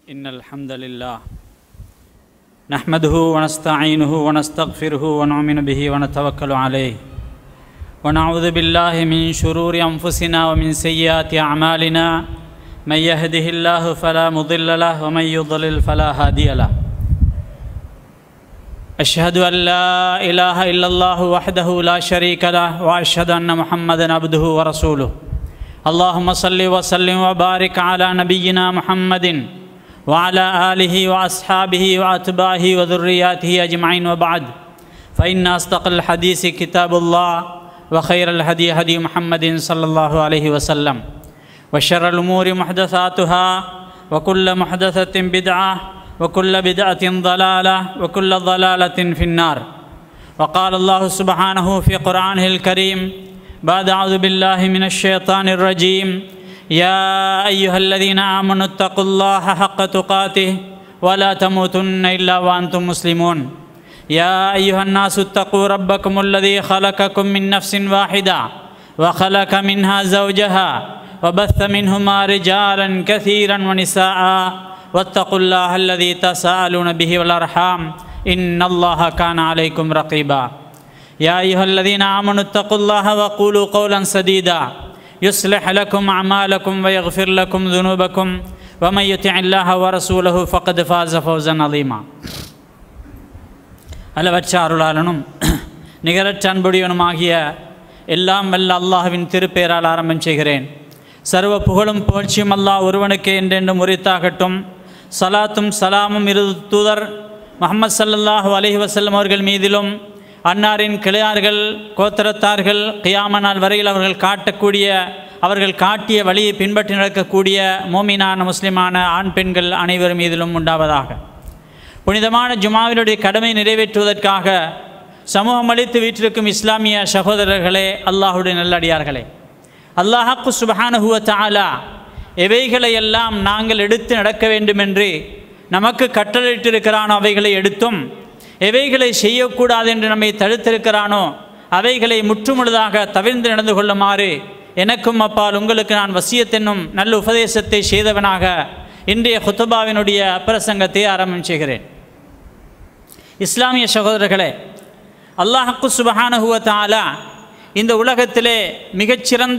إن الحمد لله نحمده ونستعينه ونستغفره ونؤمن به ونتوكل عليه ونعوذ بالله من شرور أنفسنا ومن سيئات أعمالنا من يهده الله فلا مضل له ومن يضلل فلا هادي له أشهد أن لا إله إلا الله وحده لا شريك له وأشهد أن محمدا عبده ورسوله اللهم صل وسلم وبارك على نبينا محمد وعلى آله وأصحابه وأتباعه وذرياته أجمعين وبعد فإن أصدق الحديث كتاب الله وخير الهدي هدي محمد صلى الله عليه وسلم وشر الأمور محدثاتها وكل محدثة بدعة وكل بدعة ضلالة وكل ضلالة في النار وقال الله سبحانه في قرآنه الكريم بعد أعوذ بالله من الشيطان الرجيم يا أيها الذين آمنوا اتقوا الله حق تقاته ولا تموتن إلا وأنتم مسلمون يا أيها الناس اتقوا ربكم الذي خلقكم من نفس واحدة وخلق منها زوجها وبث منهما رجالا كثيرا ونساء واتقوا الله الذي تساءلون به والأرحام إن الله كان عليكم رقيبا يا أيها الذين آمنوا اتقوا الله وقولوا قولا سديدا يصلح لكم أعمالكم ويغفر لكم ذنوبكم ومن يطع الله ورسوله فقد فاز فوزا عظيما அளவற்ற அருளாளனும் நிகரற்ற அன்புடையவனுமாகிய எல்லாம் வல்ல அல்லாஹ்வின் திருப்பெயரால் ஆரம்பம் செய்கிறேன் சர்வ புகழும் புகழ்ச்சியும் அல்லாஹ் ஒருவனுக்கே என்றென்றும் உரித்தாகட்டும் சலாத்தும் சலாமும் இரு தூதர் முகமது சல்லல்லாஹு அலஹி வசல்லம் அவர்கள் மீதிலும் அன்னாரின் கிளையார்கள் கோத்திரத்தார்கள் கியாம நாள் வரையில் அவர்கள் காட்டக்கூடிய அவர்கள் காட்டிய வழியை பின்பற்றி நடக்கக்கூடிய மோமினான முஸ்லிமான ஆண் பெண்கள் அனைவர் மீதிலும் உண்டாவதாக புனிதமான ஜுமாவினுடைய கடமை நிறைவேற்றுவதற்காக சமூகம் அளித்து வீற்றிருக்கும் இஸ்லாமிய சகோதரர்களே அல்லாஹுடைய நல்லடியார்களே அல்லாஹாக்கு சுபஹானுஹுவ தாலா எவைகளையெல்லாம் நாங்கள் எடுத்து நடக்க வேண்டுமென்று நமக்கு கட்டளையிட்டிருக்கிறானோ அவைகளை எடுத்தும் எவைகளை செய்யக்கூடாது என்று நம்மை தடுத்திருக்கிறானோ அவைகளை முற்றுமுழுதாக தவிர்ந்து நடந்து கொள்ளுமாறு எனக்கும் அப்பால் உங்களுக்கு நான் வசியத்தென்னும் நல்ல உபதேசத்தை செய்தவனாக இன்றைய ஹுத்துபாவினுடைய பிரசங்கத்தை ஆரம்பம் செய்கிறேன் இஸ்லாமிய சகோதரர்களே அல்லாஹக்கு சுபஹானுஹுவ தாலா இந்த உலகத்திலே மிகச்சிறந்த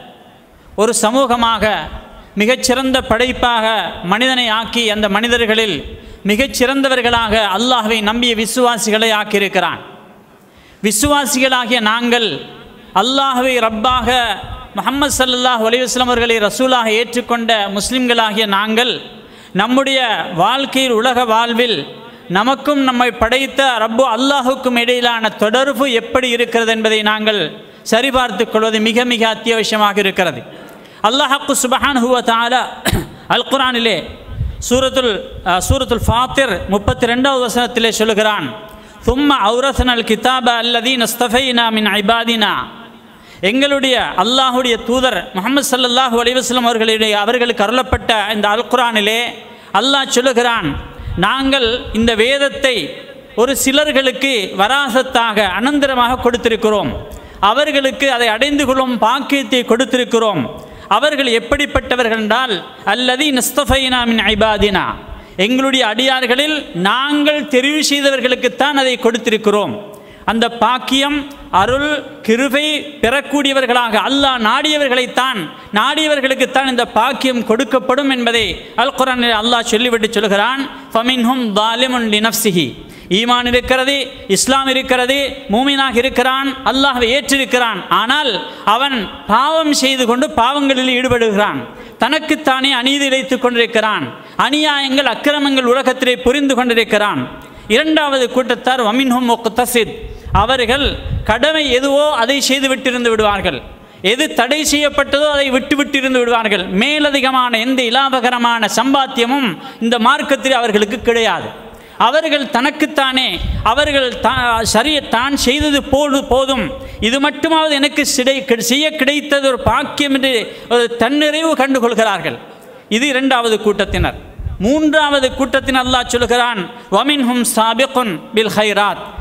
ஒரு சமூகமாக மிகச்சிறந்த படைப்பாக மனிதனை ஆக்கி அந்த மனிதர்களில் மிகச்சிறந்தவர்களாக அல்லாஹவை நம்பிய விசுவாசிகளை ஆக்கியிருக்கிறான் விசுவாசிகளாகிய நாங்கள் அல்லாஹவை ரப்பாக முகமது சல்லாஹ் அலிவாஸ்லாம் அவர்களை ரசூலாக ஏற்றுக்கொண்ட முஸ்லிம்களாகிய நாங்கள் நம்முடைய வாழ்க்கையில் உலக வாழ்வில் நமக்கும் நம்மை படைத்த ரப்பு அல்லாஹுக்கும் இடையிலான தொடர்பு எப்படி இருக்கிறது என்பதை நாங்கள் சரிபார்த்து கொள்வது மிக மிக அத்தியாவசியமாக இருக்கிறது அல்லாஹாக்கு சுபஹான் ஹுவ தாலா அல் குரானிலே சூரத்துல் சூரத்துல் ஃபாத்திர் முப்பத்தி ரெண்டாவது வசனத்திலே சொல்லுகிறான் தும்ம அவுரசனல் கிதாப அல்லதி நஸ்தஃபைனா மின் ஐபாதினா எங்களுடைய அல்லாஹுடைய தூதர் முகமது சல்லாஹூ அலிவாஸ்லம் அவர்களுடைய அவர்களுக்கு அருளப்பட்ட இந்த அல் குரானிலே அல்லாஹ் சொல்லுகிறான் நாங்கள் இந்த வேதத்தை ஒரு சிலர்களுக்கு வராசத்தாக அனந்தரமாக கொடுத்திருக்கிறோம் அவர்களுக்கு அதை அடைந்து கொள்ளும் பாக்கியத்தை கொடுத்திருக்கிறோம் அவர்கள் எப்படிப்பட்டவர்கள் என்றால் அல்லது நஸ்தஃபைனா மின் ஐபாதினா எங்களுடைய அடியார்களில் நாங்கள் தெரிவு செய்தவர்களுக்குத்தான் அதை கொடுத்திருக்கிறோம் அந்த பாக்கியம் அருள் கிருபை பெறக்கூடியவர்களாக அல்லாஹ் நாடியவர்களைத்தான் நாடியவர்களுக்குத்தான் இந்த பாக்கியம் கொடுக்கப்படும் என்பதை அல் குரானில் அல்லாஹ் சொல்லிவிட்டு சொல்கிறான் ஃபமின்ஹும் தாலிமுன் லினப்சிஹி ஈமான் இருக்கிறது இஸ்லாம் இருக்கிறது மூமினாக இருக்கிறான் அல்லாஹை ஏற்றிருக்கிறான் ஆனால் அவன் பாவம் செய்து கொண்டு பாவங்களில் ஈடுபடுகிறான் தனக்குத்தானே அநீதி இழைத்துக் கொண்டிருக்கிறான் அநியாயங்கள் அக்கிரமங்கள் உலகத்திலே புரிந்து கொண்டிருக்கிறான் இரண்டாவது கூட்டத்தார் வமின்ஹும் முக்தசித் அவர்கள் கடமை எதுவோ அதை செய்து விட்டிருந்து விடுவார்கள் எது தடை செய்யப்பட்டதோ அதை விட்டு விட்டிருந்து விடுவார்கள் மேலதிகமான எந்த இலாபகரமான சம்பாத்தியமும் இந்த மார்க்கத்தில் அவர்களுக்கு கிடையாது அவர்கள் தனக்குத்தானே அவர்கள் சரிய தான் செய்தது போது போதும் இது மட்டுமாவது எனக்கு சிடை செய்ய கிடைத்தது ஒரு பாக்கியம் என்று ஒரு தன்னிறைவு கண்டுகொள்கிறார்கள் இது இரண்டாவது கூட்டத்தினர் மூன்றாவது கூட்டத்தின் அல்லாஹ் சொல்கிறான் வமின் ஹும் சாபிகுன் பில் ஹைராத்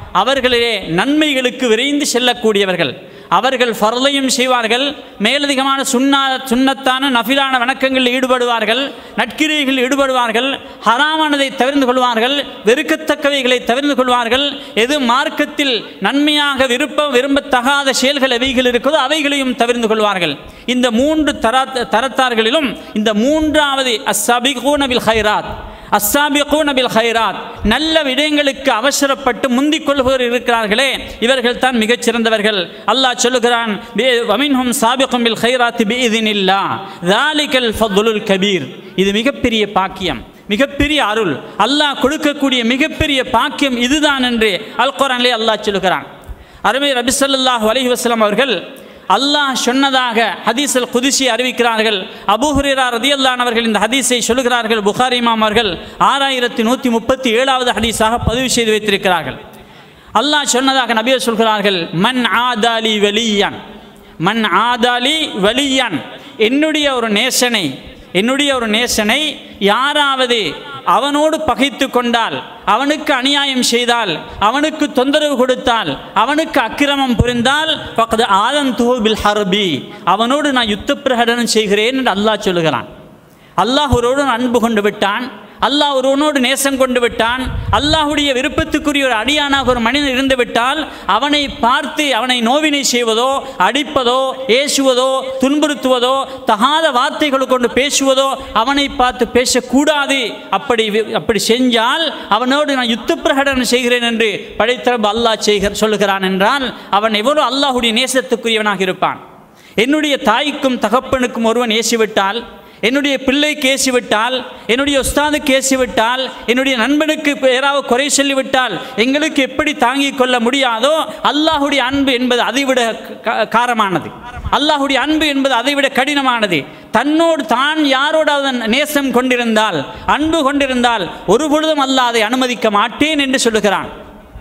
அவர்களே நன்மைகளுக்கு விரைந்து செல்லக்கூடியவர்கள் அவர்கள் ஃபர்லையும் செய்வார்கள் மேலதிகமான சுன்னா சுன்னத்தான நஃபிலான வணக்கங்களில் ஈடுபடுவார்கள் நட்கிரைகளில் ஈடுபடுவார்கள் ஹராமானதை தவிர்ந்து கொள்வார்கள் வெறுக்கத்தக்கவைகளை தவிர்ந்து கொள்வார்கள் எது மார்க்கத்தில் நன்மையாக விருப்ப விரும்பத்தகாத செயல்கள் எவைகள் இருக்கிறதோ அவைகளையும் தவிர்ந்து கொள்வார்கள் இந்த மூன்று தர தரத்தார்களிலும் இந்த மூன்றாவது அஸ்ஸபிகூனபில் ஹைராத் அஸ்ஸாபிகூன பில் ஹைராத் நல்ல விடயங்களுக்கு அவசரப்பட்டு முந்திக் கொள்பவர் இருக்கிறார்களே இவர்கள் தான் மிகச் சிறந்தவர்கள் அல்லாஹ் சொல்லுகிறான் வமின்ஹும் சாபிகும் பில் ஹைராத் பிஇதினில்லா தாலிகல் ஃபதுலுல் கபீர் இது மிகப்பெரிய பாக்கியம் மிகப்பெரிய அருள் அல்லாஹ் கொடுக்கக்கூடிய மிகப்பெரிய பாக்கியம் இதுதான் என்று அல் குரானிலே அல்லாஹ் சொல்லுகிறான் அருமை ரபி ஸல்லல்லாஹு அலைஹி வஸல்லம் அவர்கள் அல்லாஹ் சொன்னதாக ஹதீஸில் குதிசி அறிவிக்கிறார்கள் அபூஹுரேரா ரதியல்லான் அவர்கள் இந்த ஹதீஸை சொல்லுகிறார்கள் புகாரி இமாம் அவர்கள் ஆறாயிரத்தி நூற்றி முப்பத்தி ஏழாவது ஹதீஸாக பதிவு செய்து வைத்திருக்கிறார்கள் அல்லாஹ் சொன்னதாக நபியர் சொல்கிறார்கள் மன் ஆதாலி வலியான் மன் ஆதாலி வலியான் என்னுடைய ஒரு நேசனை என்னுடைய ஒரு நேசனை யாராவது அவனோடு பகைத்து கொண்டால் அவனுக்கு அநியாயம் செய்தால் அவனுக்கு தொந்தரவு கொடுத்தால் அவனுக்கு அக்கிரமம் புரிந்தால் பக்கத்து ஆதம் துஹபில் ஹர்பி அவனோடு நான் யுத்த பிரகடனம் செய்கிறேன் என்று அல்லாஹ் சொல்லுகிறான் அல்லாஹ் ஒருவரோடு அன்பு கொண்டு விட்டான் அல்லாஹ் ஒருவனோடு நேசம் கொண்டு விட்டான் அல்லாஹுடைய விருப்பத்துக்குரிய ஒரு அடியானாக ஒரு மனிதன் இருந்து விட்டால் அவனை பார்த்து அவனை நோவினை செய்வதோ அடிப்பதோ ஏசுவதோ துன்புறுத்துவதோ தகாத வார்த்தைகளை கொண்டு பேசுவதோ அவனை பார்த்து பேசக்கூடாது அப்படி அப்படி செஞ்சால் அவனோடு நான் யுத்த பிரகடனம் செய்கிறேன் என்று படைத்தரப்பு அல்லாஹ் செய்கிற சொல்லுகிறான் என்றால் அவன் எவ்வளவு அல்லாஹுடைய நேசத்துக்குரியவனாக இருப்பான் என்னுடைய தாய்க்கும் தகப்பனுக்கும் ஒருவன் ஏசிவிட்டால் என்னுடைய பிள்ளைக்கு ஏசிவிட்டால் என்னுடைய உஸ்தாதுக்கு ஏசிவிட்டால் என்னுடைய நண்பனுக்கு யாராவது குறை சொல்லிவிட்டால் எங்களுக்கு எப்படி தாங்கிக் கொள்ள முடியாதோ அல்லாஹுடைய அன்பு என்பது அதைவிட க- காரமானது அல்லாஹுடைய அன்பு என்பது அதைவிட கடினமானது தன்னோடு தான் யாரோடாவது நேசம் கொண்டிருந்தால் அன்பு கொண்டிருந்தால் ஒரு பொழுதும் அல்லாஹ் அதை அனுமதிக்க மாட்டேன் என்று சொல்லுகிறான்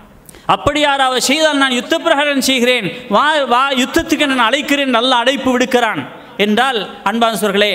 அப்படி யாராவது செய்தால் நான் யுத்த பிரகடனம் செய்கிறேன் வா வா யுத்தத்துக்கு நான் அழைக்கிறேன் நல்ல அழைப்பு விடுக்கிறான் என்றால் அன்பானவர்களே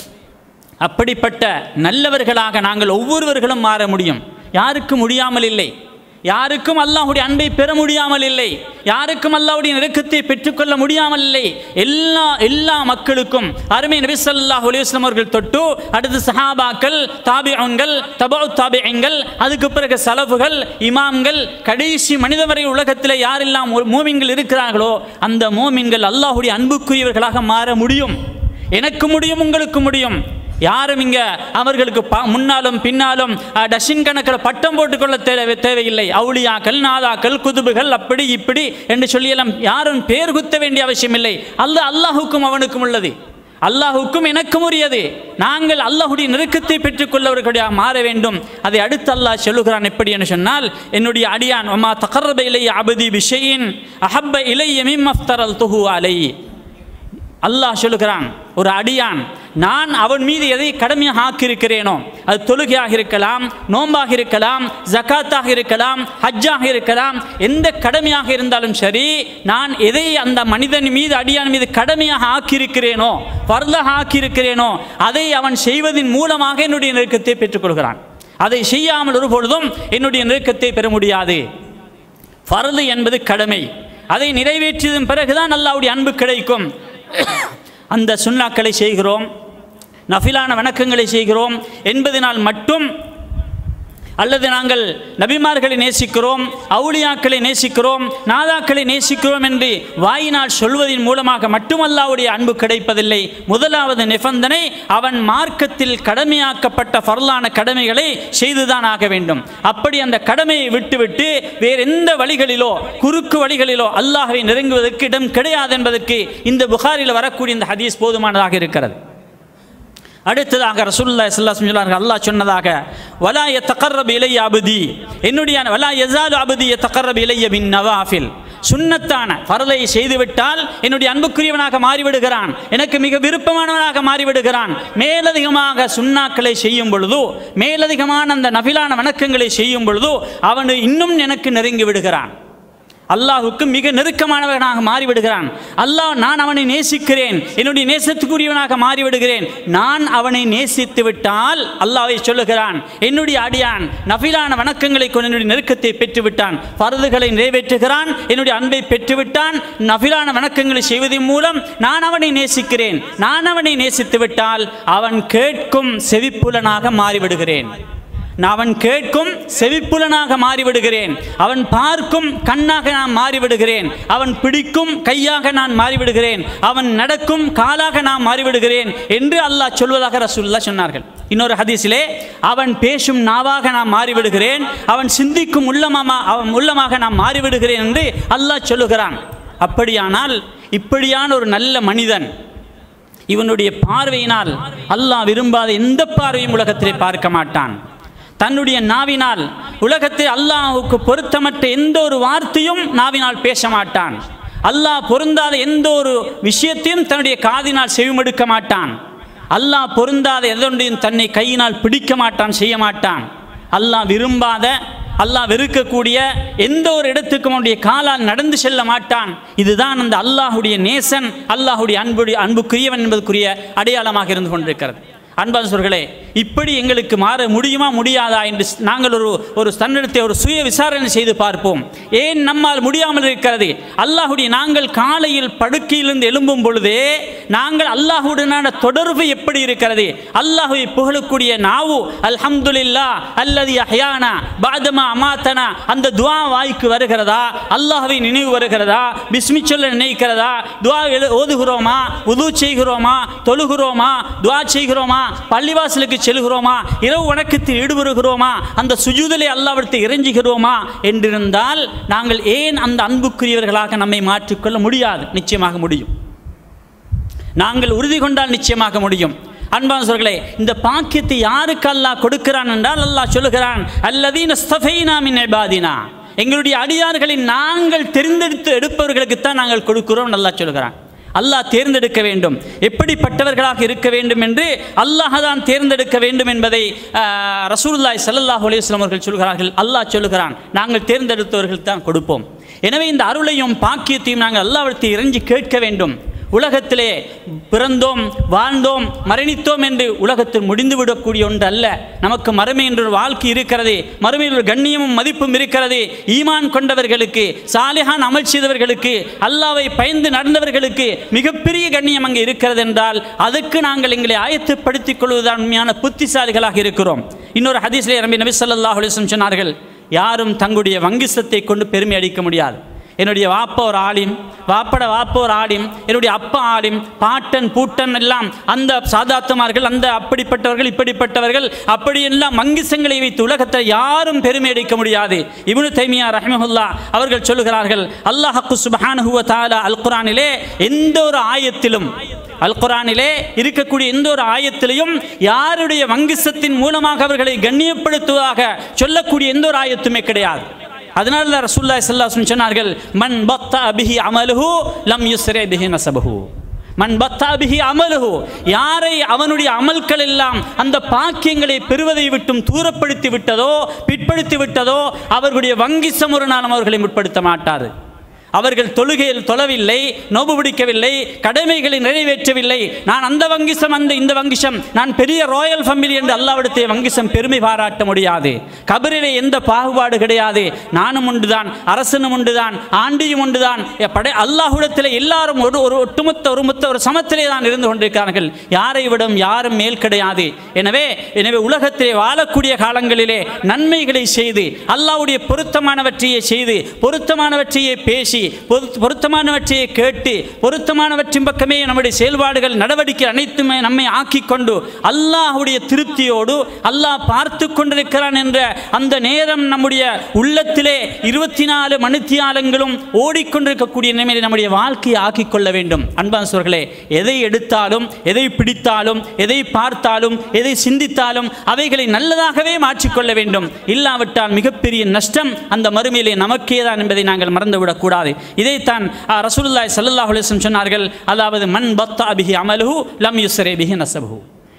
அப்படிப்பட்ட நல்லவர்களாக நாங்கள் ஒவ்வொருவர்களும் மாற முடியும் யாருக்கு முடியாமல் இல்லை யாருக்கும் அல்லாஹ்வுடைய அன்பை பெற முடியாமல் இல்லை யாருக்கும் அல்லாஹ்வுடைய நெருக்கத்தை பெற்றுக்கொள்ள முடியாமல் இல்லை எல்லா எல்லா மக்களுக்கும் அருமை நபி ஸல்லல்லாஹு அலைஹி வஸல்லம் அவர்கள் தொட்டு அடுத்து சஹாபாக்கள் தாபிஊன்கள் தபவு தாபியங்கள் அதுக்கு பிறகு சலஃபுகள் இமாம்கள் கடைசி மனித வரை உலகத்தில் யாரெல்லாம் ஒரு மூமின்கள் இருக்கிறார்களோ அந்த மூமின்கள் அல்லாஹ்வுடைய அன்புக்குரியவர்களாக மாற முடியும் எனக்கு முடியும் உங்களுக்கு முடியும் யாரும் இங்க அவர்களுக்கு பா- முன்னாலும் பின்னாலும் அஹ், டசின் கணக்கில் பட்டம் போட்டுக்கொள்ள தேவை தேவையில்லை அவுளியாக்கள் நாதாக்கள் குதுபுகள் அப்படி இப்படி என்று சொல்லியெல்லாம் யாரும் பேர் குத்த வேண்டிய அவசியம் இல்லை அல்ல அல்லாஹுக்கும் அவனுக்கும் உள்ளது அல்லாஹுக்கும் எனக்கும் உரியது நாங்கள் அல்லாஹுடைய நெருக்கத்தை பெற்றுக்கொள்ளவர்களுடைய மாற வேண்டும் அதை அடுத்து அல்லாஹ் சொல்லுகிறான் எப்படி என்று சொன்னால் என்னுடைய அடியான் ஒமா தகர்ப இலைய அபதி விஷயின் அஹப்ப இலைய மிம்மஃப்தரல் துஹு அலை அல்லாஹ் சொல்லுகிறான் ஒரு அடியான் நான் அவன் மீது எதை கடமையாக ஆக்கியிருக்கிறேனோ அது தொழுகையாக இருக்கலாம் நோம்பாக இருக்கலாம் ஜக்காத்தாக இருக்கலாம் ஹஜ்ஜாக இருக்கலாம் எந்த கடமையாக இருந்தாலும் சரி நான் எதை அந்த மனிதன் மீது அடியான் மீது கடமையாக ஆக்கியிருக்கிறேனோ பரதாக ஆக்கியிருக்கிறேனோ அதை அவன் செய்வதன் மூலமாக என்னுடைய நெருக்கத்தை பெற்றுக்கொள்கிறான் அதை செய்யாமல் ஒரு பொழுதும் என்னுடைய நெருக்கத்தை பெற முடியாது ஃபர்து என்பது கடமை அதை நிறைவேற்றியதன் பிறகுதான் அல்லாஹ்வுடைய அன்பு கிடைக்கும் அந்த சுண்ணாக்களை செய்கிறோம் நஃபிலான வணக்கங்களை செய்கிறோம் என்பதனால் மட்டும் அல்லது நாங்கள் நபிமார்களை நேசிக்கிறோம் அவுளியாக்களை நேசிக்கிறோம் நாதாக்களை நேசிக்கிறோம் என்று வாயினால் சொல்வதன் மூலமாக மட்டுமல்லாவுடைய அன்பு கிடைப்பதில்லை முதலாவது நிபந்தனை அவன் மார்க்கத்தில் கடமையாக்கப்பட்ட ஃபர்லான கடமைகளை செய்துதான் ஆக வேண்டும் அப்படி அந்த கடமையை விட்டுவிட்டு வேறு எந்த வழிகளிலோ குறுக்கு வழிகளிலோ அல்லாஹ்வை நெருங்குவதற்கு இடம் கிடையாது என்பதற்கு இந்த புகாரில் வரக்கூடிய இந்த ஹதீஸ் போதுமானதாக இருக்கிறது அடுத்ததாக ரசூலுல்லாஹி ஸல்லல்லாஹு அலைஹி வஸல்லம் அல்லாஹ் சொன்னதாக வலா யத்தகர்ரபு இலைய அபதி என்னுடைய வலா யஸாலு அபதி யத்தகர்ரபு இலைய பின் நவாஃபில் சுன்னத்தான ஃபர்லை செய்துவிட்டால் என்னுடைய அன்புக்குரியவனாக மாறிவிடுகிறான் எனக்கு மிக விருப்பமானவனாக மாறிவிடுகிறான் மேலதிகமாக சுன்னாக்களை செய்யும் பொழுது மேலதிகமான அந்த நபிலான வணக்கங்களை செய்யும் பொழுது அவன் இன்னும் எனக்கு நெருங்கி விடுகிறான் அல்லாஹுக்கு மிக நெருக்கமானவனாக மாறிவிடுகிறான் அல்லாஹ் நான் அவனை நேசிக்கிறேன் என்னுடைய நேசத்துக்குரியவனாக மாறிவிடுகிறேன் நான் அவனை நேசித்து விட்டால் அல்லாஹ்வை சொல்லுகிறான் என்னுடைய அடியான் நஃபிலான வணக்கங்களை கொண்டு என்னுடைய நெருக்கத்தை பெற்றுவிட்டான் பருதுகளை நிறைவேற்றுகிறான் என்னுடைய அன்பை பெற்றுவிட்டான் நஃபிலான வணக்கங்களை செய்வதன் மூலம் நான் அவனை நேசிக்கிறேன் நான் அவனை நேசித்து விட்டால் அவன் கேட்கும் செவிப்புலனாக மாறிவிடுகிறேன் நான் அவன் கேட்கும் செவிப்புலனாக மாறிவிடுகிறேன் அவன் பார்க்கும் கண்ணாக நான் மாறிவிடுகிறேன் அவன் பிடிக்கும் கையாக நான் மாறிவிடுகிறேன் அவன் நடக்கும் காலாக நான் மாறிவிடுகிறேன் என்று அல்லாஹ் சொல்வதாக ரசூல்லா சொன்னார்கள் இன்னொரு ஹதீஸிலே அவன் பேசும் நாவாக நான் மாறிவிடுகிறேன் அவன் சிந்திக்கும் உள்ளமாக அவன் உள்ளமாக நான் மாறிவிடுகிறேன் என்று அல்லாஹ் சொல்லுகிறான் அப்படியானால் இப்படியான ஒரு நல்ல மனிதன் இவனுடைய பார்வையினால் அல்லாஹ் விரும்பாத எந்த பார்வையும் உலகத்திலே பார்க்க மாட்டான் தன்னுடைய நாவினால் உலகத்தில் அல்லாஹுக்கு பொருத்தமற்ற எந்த ஒரு வார்த்தையும் நாவினால் பேச மாட்டான் அல்லாஹ் பொருந்தாத எந்த ஒரு விஷயத்தையும் தன்னுடைய காதினால் செவிமடுக்க மாட்டான் அல்லாஹ் பொருந்தாத எதொன்றையும் தன்னை கையினால் பிடிக்க மாட்டான் செய்ய மாட்டான் அல்லாஹ் விரும்பாத அல்லாஹ் வெறுக்கக்கூடிய எந்த ஒரு இடத்துக்கும் அவனுடைய காலால் நடந்து செல்ல மாட்டான் இதுதான் அந்த அல்லாஹுடைய நேசன் அல்லாஹுடைய அன்புடைய அன்புக்குரியவன் என்பதற்குரிய அடையாளமாக இருந்து கொண்டிருக்கிறது அன்பாசர்களே இப்படி எங்களுக்கு மாற முடியுமா முடியாதா என்று நாங்கள் ஒரு ஒரு தன்னிடத்தை ஒரு சுய விசாரணை செய்து பார்ப்போம் ஏன் நம்மால் முடியாமல் இருக்கிறது அல்லாஹுடைய நாங்கள் காலையில் படுக்கையிலிருந்து எழும்பும் பொழுதே நாங்கள் அல்லாஹுடனான தொடர்பு எப்படி இருக்கிறது அல்லாஹுவை புகழக்கூடிய நாவு அல்ஹம்துலில்லா அல்லது அஹ்யானா பாதமா அமாத்தனா அந்த துவா வாய்க்கு வருகிறதா அல்லாஹுவை நினைவு வருகிறதா பிஸ்மி சொல்ல நினைக்கிறதா துவா எழு ஓதுகிறோமா உது செய்கிறோமா தொழுகிறோமா துவா செய்கிறோமா பள்ளிவாசலுக்கு செல்கிறோமா இரவு வணக்கத்தில் ஈடுபடுகிறோமா அந்த சுஜூதலை அல்லாவிடத்தை இறைஞ்சுகிறோமா என்றிருந்தால் நாங்கள் ஏன் அந்த அன்புக்குரியவர்களாக நம்மை மாற்றிக்கொள்ள முடியாது நிச்சயமாக முடியும் நாங்கள் உறுதி கொண்டால் நிச்சயமாக முடியும் அன்பானவர்களே இந்த பாக்கியத்தை யாருக்கு அல்லாஹ் கொடுக்கிறான் என்றால் அல்லாஹ் சொல்லுகிறான் அல்லதீன ஸ்தஃபைனா மின் இபாதினா எங்களுடைய அடியார்களை நாங்கள் தெரிந்தெடுத்து எடுப்பவர்களுக்கு தான் நாங்கள் கொடுக்கிறோம் நல்லா சொல்லுகிறான் அல்லாஹ் தேர்ந்தெடுக்க வேண்டும் எப்படிப்பட்டவர்களாக இருக்க வேண்டும் என்று அல்லாஹ் தான் தேர்ந்தெடுக்க வேண்டும் என்பதை ஆஹ், ரசூலுல்லாஹி ஸல்லல்லாஹு அலைஹி வஸல்லம் அவர்கள் சொல்கிறார்கள் அல்லாஹ் சொல்லுகிறான் நாங்கள் தேர்ந்தெடுத்தவர்கள் தான் கொடுப்போம் எனவே இந்த அருளையும் பாக்கியத்தையும் நாங்கள் அல்லாவிடத்தை இறைஞ்சி கேட்க வேண்டும் உலகத்திலே பிறந்தோம் வாழ்ந்தோம் மரணித்தோம் என்று உலகத்தில் முடிந்துவிடக்கூடிய ஒன்று அல்ல நமக்கு மறுமை என்ற ஒரு வாழ்க்கை இருக்கிறது மறுமையில் ஒரு கண்ணியமும் மதிப்பும் இருக்கிறது ஈமான் கொண்டவர்களுக்கு சாலிஹான் அமல் செய்தவர்களுக்கு அல்லாவை பயந்து நடந்தவர்களுக்கு மிகப்பெரிய கண்ணியம் அங்கே இருக்கிறது என்றால் அதுக்கு நாங்கள் எங்களை ஆயத்தப்படுத்திக் கொள்வதுதான் உண்மையான புத்திசாலிகளாக இருக்கிறோம் இன்னொரு ஹதீஸ்லே ரம்பி நபி ஸல்லல்லாஹு அலைஹி வஸல்லம் சொன்னார்கள் யாரும் தங்களுடைய வங்கிசத்தை கொண்டு பெருமை அடிக்க முடியாது என்னுடைய வாப்பா ஒரு ஆலிம் வாப்பட வாப்பா ஒரு ஆலிம் என்னுடைய அப்பா ஆலிம் பாட்டன் பூட்டன் எல்லாம் அந்த சாதாத்துமார்கள் அந்த அப்படிப்பட்டவர்கள் இப்படிப்பட்டவர்கள் அப்படியெல்லாம் மங்கிசங்களை வைத்து உலகத்தில் யாரும் பெருமை அடிக்க முடியாது இப்னு தைமியா ரஹ்மஹுல்லா அவர்கள் சொல்லுகிறார்கள் அல்லாஹு சுப்ஹானஹு வ தஆலா அல் குர்ஆனிலே எந்த ஒரு ஆயத்திலும் அல் குர்ஆனிலே இருக்கக்கூடிய எந்த ஒரு ஆயத்திலையும் யாருடைய வங்கிசத்தின் மூலமாக அவர்களை கண்ணியப்படுத்துவதாக சொல்லக்கூடிய எந்த ஒரு ஆயத்துமே கிடையாது அதனால தான் ரசூலுல்லாஹி ஸல்லல்லாஹு அலைஹி வஸல்லம் சொன்னார்கள் மன் பத்தா பிஹி அமலுஹு லம் யுஸ்ரே பிஹி நஸபுஹு மன் பத்தா பிஹி அமலுஹு யாரை அவனுடைய அமல்கள் எல்லாம் அந்த பாக்கியங்களை பெறுவதை விட்டும் தூரப்படுத்தி விட்டதோ பிற்படுத்தி விட்டதோ அவர்களுடைய வங்கி சமுரணாலும் அவர்களை முற்படுத்த மாட்டார் அவர்கள் தொழுகையில் தொழவில்லை நோபு பிடிக்கவில்லை கடமைகளை நிறைவேற்றவில்லை நான் அந்த வங்கிசம் அந்த இந்த வங்கிசம் நான் பெரிய ராயல் ஃபேமிலி என்று அல்லாவிடத்தை வங்கிசம் பெருமை பாராட்ட முடியாது கபரிலே எந்த பாகுபாடு கிடையாது நானும் உண்டுதான் அரசனும் உண்டுதான் ஆண்டியும் உண்டுதான் எ, படை அல்லாஹுடத்தில் எல்லாரும் ஒரு ஒரு ஒட்டுமொத்த ஒரு மொத்த ஒரு சமத்திலே தான் இருந்து கொண்டிருக்கிறார்கள் யாரை விடும் யாரும் மேல் கிடையாது எனவே எனவே உலகத்திலே வாழக்கூடிய காலங்களிலே நன்மைகளை செய்து அல்லாஹ்வுடைய பொருத்தமானவற்றையே செய்து பொருத்தமானவற்றையே பேசி பொருத்- பொருத்தமானவற்றையே கேட்டு பொருத்தமானவற்றின் பக்கமே நம்முடைய செயல்பாடுகள் நடவடிக்கை அனைத்துமே நம்மை ஆக்கிக் கொண்டு அல்லாஹ்வுடைய திருப்தியோடு அல்லாஹ் பார்த்து கொண்டிருக்கிறான் என்ற அந்த நேரம் நம்முடைய உள்ளத்திலே இருபத்தி நாலு மணித்தியாலங்களும் ஓடிக்கொண்டிருக்கக்கூடிய நிலைமையில நம்முடைய வாழ்க்கையை ஆக்கிக் கொள்ள வேண்டும் அன்பான சோர்களே எதை எடுத்தாலும் எதை பிடித்தாலும் எதை பார்த்தாலும் எதை சிந்தித்தாலும் அவைகளை நல்லதாகவே மாற்றிக்கொள்ள வேண்டும் இல்லாவிட்டால் மிகப்பெரிய நஷ்டம் அந்த மறுமையிலே நமக்கே தான் என்பதை நாங்கள் மறந்துவிடக் கூடாது இதைத்தான் அஹ், ரசூலுல்லாஹி ஸல்லல்லாஹு அலைஹி வஸல்லம் சொன்னார்கள் அதாவது மன் பத்தா பிஹி அமலுஹு லம் யுஸ்ரே பிஹி நஸபுஹு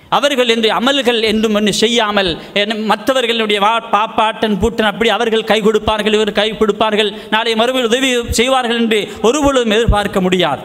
அவர்கள் என்று அமல்கள் என்றும் ஒன்று செய்யாமல் என்ன- மற்றவர்களுடைய வா பாப்பாட்டன் பூட்டன் அப்படி அவர்கள் கை கொடுப்பார்கள் இவர் கை கொடுப்பார்கள் நாளை மறுபடியும் உதவி செய்வார்கள் என்று ஒருபொழுதும் எதிர்பார்க்க முடியாது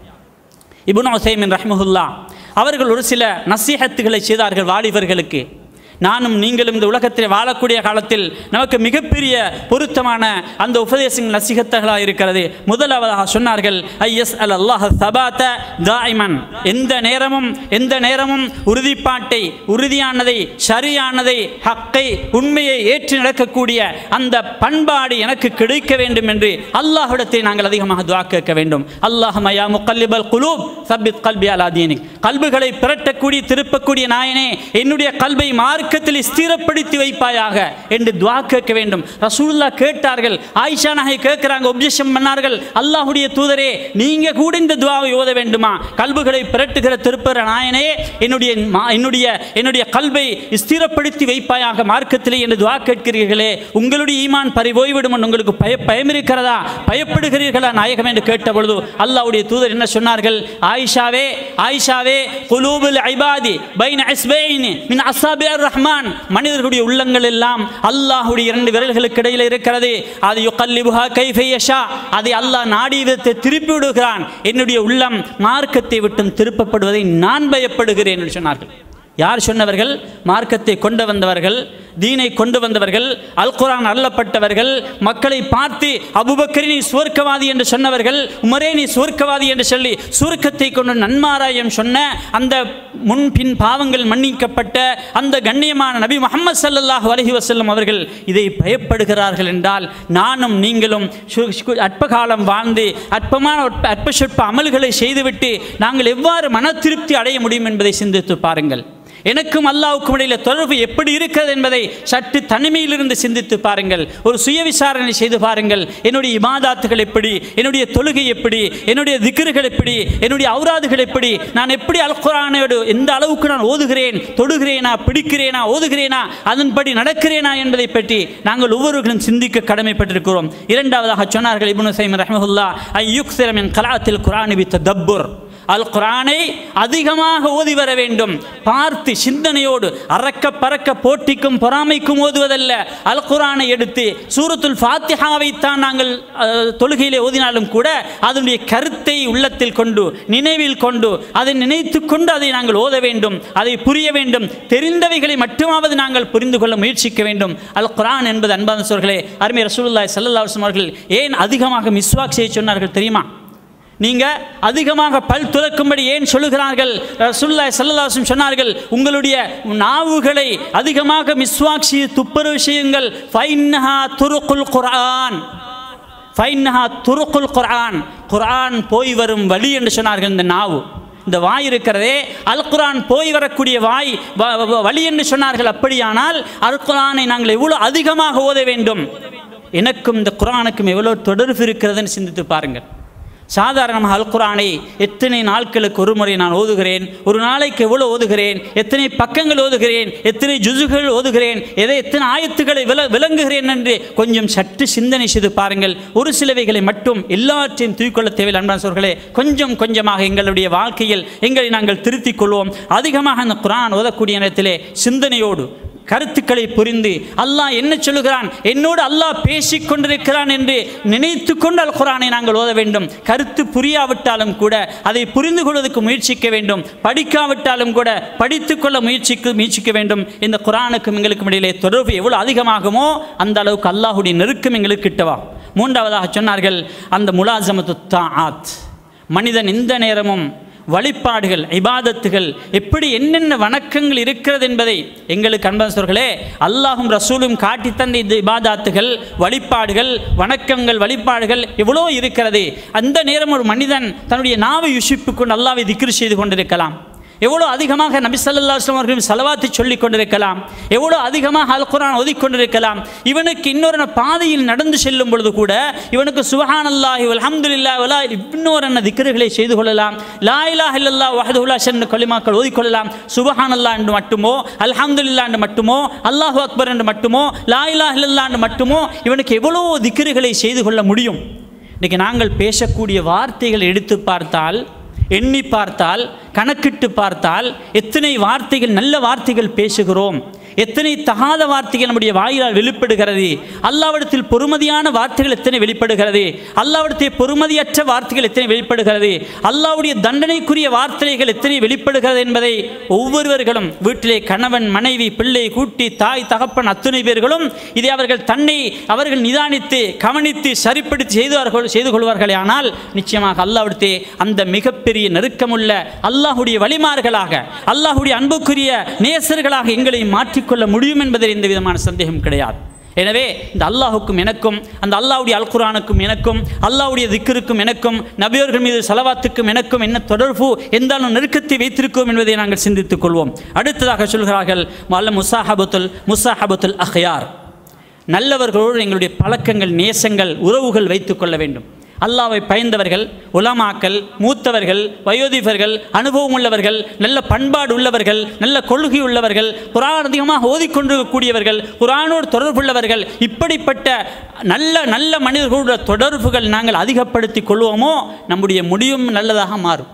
இப்னு உசைமின் ரஹ்மஹுல்லா அவர்கள் ஒரு சில நசீஹத்துகளை செய்தார்கள் வாலிபர்களுக்கு நானும் நீங்களும் இந்த உலகத்தில் வாழக்கூடிய காலத்தில் நமக்கு மிகப்பெரிய பொருத்தமான அந்த உபதேசங்கள் நசிகத்தகளாக இருக்கிறது முதலாவதாக சொன்னார்கள் ஐஎஸ் அல் அல்லாஹ் சபாத்த தாய்மன் எந்த நேரமும் எந்த நேரமும் உறுதிப்பாட்டை உறுதியானதை சரியானதை ஹக்கை உண்மையை ஏற்று நடக்கக்கூடிய அந்த பண்பாடு எனக்கு கிடைக்க வேண்டும் என்று அல்லாஹ்விடத்தை நாங்கள் அதிகமாக துவா கேட்க வேண்டும் அல்லாஹ் மயா முக்கல்லிபல் குலூப் சப்பித் கல்பி அலா தீனிக் கல்புகளை பிரட்டக்கூடிய திருப்பக்கூடிய நாயனே என்னுடைய கல்வை மார்க்கத்தில் ஸ்திரப்படுத்தி வைப்பாயாக என்று துவா கேட்க வேண்டும் ரசூலுல்லாஹ் கேட்டார்கள் ஆயிஷா நகை கேட்கிறாங்க ஒப்ஜெக்ஷன் பண்ணார்கள் அல்லாஹ்வுடைய தூதரே நீங்க கூட இந்த துவாவை ஓத வேண்டுமா கல்புகளை பிரட்டுகிற திருப்பற நாயனே என்னுடைய மா- என்னுடைய என்னுடைய கல்வை ஸ்திரப்படுத்தி வைப்பாயாக மார்க்கத்திலே என்று துவா கேட்கிறீர்களே உங்களுடைய ஈமான் பறி போய்விடும் என்று உங்களுக்கு பய பயம் இருக்கிறதா பயப்படுகிறீர்களா நாயகம் என்று கேட்ட பொழுது அல்லாஹ்வுடைய தூதர் என்ன சொன்னார்கள் ஆயிஷாவே ஆயிஷாவே குலூபுல் ஐபாதி பைன அஸ்பைனி மின் அஸ்ஸாபிர் ரஹ்மான் மனிதர்களுடைய உள்ளங்கள் எல்லாம் அல்லாஹ்வுடைய இரண்டு விரல்களுக்கு இடையில் இருக்கிறது அது யுகல்லிபுஹா கைஃப யஷா அதை அல்லாஹ் நாடிய விதத்தை திருப்பி விடுகிறான் என்னுடைய உள்ளம் மார்க்கத்தை விட்டும் திருப்பப்படுவதை நான் பயப்படுகிறேன் என்று சொன்னார்கள் யார் சொன்னவர்கள் மார்க்கத்தை கொண்டு வந்தவர்கள் தீனை கொண்டு வந்தவர்கள் அல் குரான் அருளப்பட்டவர்கள் மக்களை பார்த்து அபுபக்கரி நீ சுவர்க்கவாதி என்று சொன்னவர்கள் உமரே நீ சுவர்க்கவாதி என்று சொல்லி சுருக்கத்தை கொண்டு நன்மாராயம் சொன்ன அந்த முன்பின் பாவங்கள் மன்னிக்கப்பட்ட அந்த கண்ணியமான நபி முகமது ஸல்லல்லாஹு அலைஹி வஸல்லம் அவர்கள் இதை பயப்படுகிறார்கள் என்றால் நானும் நீங்களும் சு- சு- அற்ப காலம் வாழ்ந்து அற்பமான அற்ப- அற்ப சொற்ப அமல்களை செய்துவிட்டு நாங்கள் எவ்வாறு மன திருப்தி அடைய முடியும் என்பதை சிந்தித்து பாருங்கள் எனக்கும் அல்லாவுக்கும் இடையில தொடர்பு எப்படி இருக்கிறது என்பதை சற்று தனிமையிலிருந்து சிந்தித்து பாருங்கள் ஒரு சுய விசாரணை செய்து பாருங்கள் என்னுடைய இபாதாத்துகள் எப்படி என்னுடைய தொழுகை எப்படி என்னுடைய திக்ருகள் எப்படி என்னுடைய அவுராதுகள் எப்படி நான் எப்படி அல் குர்ஆனோடு எந்த அளவுக்கு நான் ஓதுகிறேன் தொடுகிறேனா பிடிக்கிறேனா ஓதுகிறேனா அதன்படி நடக்கிறேனா என்பதை பற்றி நாங்கள் ஒவ்வொருவர்களும் சிந்திக்க கடமைப்பட்டிருக்கிறோம் இரண்டாவதாக சொன்னார்கள் இப்னு சைமன் ரஹ்மஹுல்லா ஐ யுக்சிரமின் கலாத்தில் குரானி வித் தப்புர் அல் குரானை அதிகமாக ஓதி வர வேண்டும் பார்த்து சிந்தனையோடு அறக்க பறக்க போட்டிக்கும் பொறாமைக்கும் ஓதுவதல்ல அல் குரானை எடுத்து சூரத்துல் ஃபாத்திஹாவை தான் நாங்கள் அஹ், தொழுகையிலே ஓதினாலும் கூட அதனுடைய கருத்தை உள்ளத்தில் கொண்டு நினைவில் கொண்டு அதை நினைத்து கொண்டு அதை நாங்கள் ஓத வேண்டும் அதை புரிய வேண்டும் தெரிந்தவைகளை மட்டுமாவது நாங்கள் புரிந்து கொள்ள முயற்சிக்க வேண்டும் அல் குரான் என்பது அன்பான சொல்களே அருமை ரசூலுல்லாஹி ஸல்லல்லாஹு அலைஹி வஸல்லம் அவர்கள் ஏன் அதிகமாக மிஸ்வாக் செய்ய சொன்னார்கள் தெரியுமா நீங்க அதிகமாக பல் துலக்கும்படி ஏன் சொல்லுகிறார்கள் ரசூலுல்லாஹி ஸல்லல்லாஹு அலைஹி வஸல்லம் சொன்னார்கள் உங்களுடைய நாவுகளை அதிகமாக மிஸ்வாக் செய்து துப்புரவு செய்யுங்கள் ஃபைன்னஹா துருக்குல் குர்ஆன் ஃபைன்னஹா துருக்குல் குர்ஆன் குர்ஆன் போய் வரும் வழி என்று சொன்னார்கள் இந்த நாவு இந்த வாய் இருக்கிறதே அல் குர்ஆன் போய் வரக்கூடிய வாய் வ- வ- வழி என்று சொன்னார்கள் அப்படியானால் அல் குர்ஆனை நாங்கள் எவ்வளவு அதிகமாக ஓத வேண்டும் எனக்கும் இந்த குர்ஆனுக்கும் எவ்வளவு தொடர்பு இருக்கிறதுன்னு சிந்தித்து பாருங்கள் சாதாரணமாக அல் குர்ஆனை எத்தனை நாட்களுக்கு ஒரு முறை நான் ஓதுகிறேன் ஒரு நாளைக்கு எவ்வளோ ஓதுகிறேன் எத்தனை பக்கங்கள் ஓதுகிறேன் எத்தனை ஜுசுகள் ஓதுகிறேன் எதை எத்தனை ஆயத்துக்களை வில விளங்குகிறேன் என்று கொஞ்சம் சற்று சிந்தனை செய்து பாருங்கள் ஒரு சிலவைகளை மட்டும் எல்லாற்றையும் தூக்கிக்கொள்ள தேவையில்லை அன்பான சோர்களே கொஞ்சம் கொஞ்சமாக எங்களுடைய வாழ்க்கையில் எங்களை நாங்கள் திருத்திக் கொள்வோம் அதிகமாக அந்த குர்ஆன் ஓதக்கூடிய நேரத்திலே சிந்தனையோடு கருத்துக்களை புரிந்து அல்லாஹ் என்ன சொல்லுகிறான் என்னோடு அல்லாஹ் பேசிக் கொண்டிருக்கிறான் என்று நினைத்து கொண்டு அல் குரானை நாங்கள் ஓத வேண்டும் கருத்து புரியாவிட்டாலும் கூட அதை புரிந்து கொள்வதற்கு முயற்சிக்க வேண்டும் படிக்காவிட்டாலும் கூட படித்துக் கொள்ள முயற்சிக்க முயற்சிக்க வேண்டும் இந்த குரானுக்கும் எங்களுக்கும் இடையிலே தொடர்பு எவ்வளவு அதிகமாகுமோ அந்த அளவுக்கு அல்லாஹுடைய நெருக்கம் எங்களுக்கு கிட்டவா மூன்றாவதாக சொன்னார்கள் அந்த முலாசமத்து தாஆத் மனிதன் எந்த நேரமும் வழிபாடுகள் இபாதத்துகள் எப்படி என்னென்ன வணக்கங்கள் இருக்கிறது என்பதை எங்களுக்கு அன்பர்களே அல்லாஹும் ரசூலும் காட்டி தந்த இந்த இபாதாத்துகள் வழிபாடுகள் வணக்கங்கள் வழிபாடுகள் எவ்வளோ இருக்கிறது அந்த நேரம் ஒரு மனிதன் தன்னுடைய நாவை யுஷிப்பு கொண்டு அல்லாவை திக்ரு செய்து கொண்டிருக்கலாம் எவ்வளோ அதிகமாக நபி ஸல்லல்லாஹு அலைஹி வஸல்லம் அவர்களும் சலவாத்தை சொல்லிக் கொண்டிருக்கலாம் எவ்வளோ அதிகமாக அல் குர்ஆன் ஓதிக்கொண்டிருக்கலாம் இவனுக்கு இன்னொரு பாதையில் நடந்து செல்லும் பொழுது கூட இவனுக்கு சுபஹானல்லாஹி வல்ஹம்துலில்லாஹி வலா இன்னொரு என்ன திக்ருகளை செய்து கொள்ளலாம் லா இலாஹ இல்லல்லாஹ் வஹ்தஹு லா ஷரீக கலிமாக்கள் ஓதிக்கொள்ளலாம் சுபஹானல்லாஹ் என்று மட்டுமோ அல்ஹம்துலில்லாஹ் என்று மட்டுமோ அல்லாஹு அக்பர் என்று மட்டுமோ லா இலாஹ இல்லல்லாஹ் என்று மட்டுமோ இவனுக்கு எவ்வளோ திக்ருகளை செய்து கொள்ள முடியும் இன்றைக்கி நாங்கள் பேசக்கூடிய வார்த்தைகளை எடுத்து பார்த்தால் எண்ணி பார்த்தால் கணக்கிட்டு பார்த்தால் எத்தனை வார்த்தைகள் நல்ல வார்த்தைகள் பேசுகிறோம் எத்தனை தகாத வார்த்தைகள் நம்முடைய வாயிலால் வெளிப்படுகிறது அல்லாவிடத்தில் பொறுமதியான வார்த்தைகள் எத்தனை வெளிப்படுகிறது அல்லாவிடத்தில் பொறுமதியற்ற வார்த்தைகள் எத்தனை வெளிப்படுகிறது அல்லாவுடைய தண்டனைக்குரிய வார்த்தைகள் எத்தனை வெளிப்படுகிறது என்பதை ஒவ்வொருவர்களும் வீட்டிலே கணவன் மனைவி பிள்ளை கூட்டி தாய் தகப்பன் அத்துணை பேர்களும் இதை அவர்கள் தன்னை அவர்கள் நிதானித்து கவனித்து சரிப்படுத்தி செய்துவார்கள் செய்து கொள்வார்களே ஆனால் நிச்சயமாக அல்லாவிடத்தே அந்த மிகப்பெரிய நெருக்கமுள்ள அல்லாஹுடைய வழிமார்களாக அல்லாஹுடைய அன்புக்குரிய நேசர்களாக எங்களை மாற்றிக்கொள்ள முடியும் என்பதில் எந்த விதமான சந்தேகம் கிடையாது எனவே இந்த அல்லாஹுக்கும் எனக்கும் அந்த அல்லாஹ்வுடைய அல்குரானுக்கும் எனக்கும் அல்லாஹ்வுடைய திக்கிற்கும் எனக்கும் நபியர்கள் மீது சலவாத்துக்கும் எனக்கும் என்ன தொடர்பு எந்த அளவு நெருக்கத்தை வைத்திருக்கோம் என்பதை நாங்கள் சிந்தித்துக் கொள்வோம் அடுத்ததாக சொல்கிறார்கள் வல்ல முசாஹபத்துல் முசாஹபத்துல் அஹ்யார் நல்லவர்களோடு எங்களுடைய பழக்கங்கள் நேசங்கள் உறவுகள் வைத்துக் கொள்ள வேண்டும் அல்லாவை பயந்தவர்கள் உலமாக்கல் மூத்தவர்கள் வயோதிபர்கள் அனுபவம் உள்ளவர்கள் நல்ல பண்பாடு உள்ளவர்கள் நல்ல கொள்கை உள்ளவர்கள் குரான் அதிகமாக ஓதிக்கொண்டிருக்கக்கூடியவர்கள் குரானோடு தொடர்புள்ளவர்கள் இப்படிப்பட்ட நல்ல நல்ல மனிதர்களுடைய தொடர்புகள் நாங்கள் அதிகப்படுத்திக் கொள்வோமோ நம்முடைய முடிவும் நல்லதாக மாறும்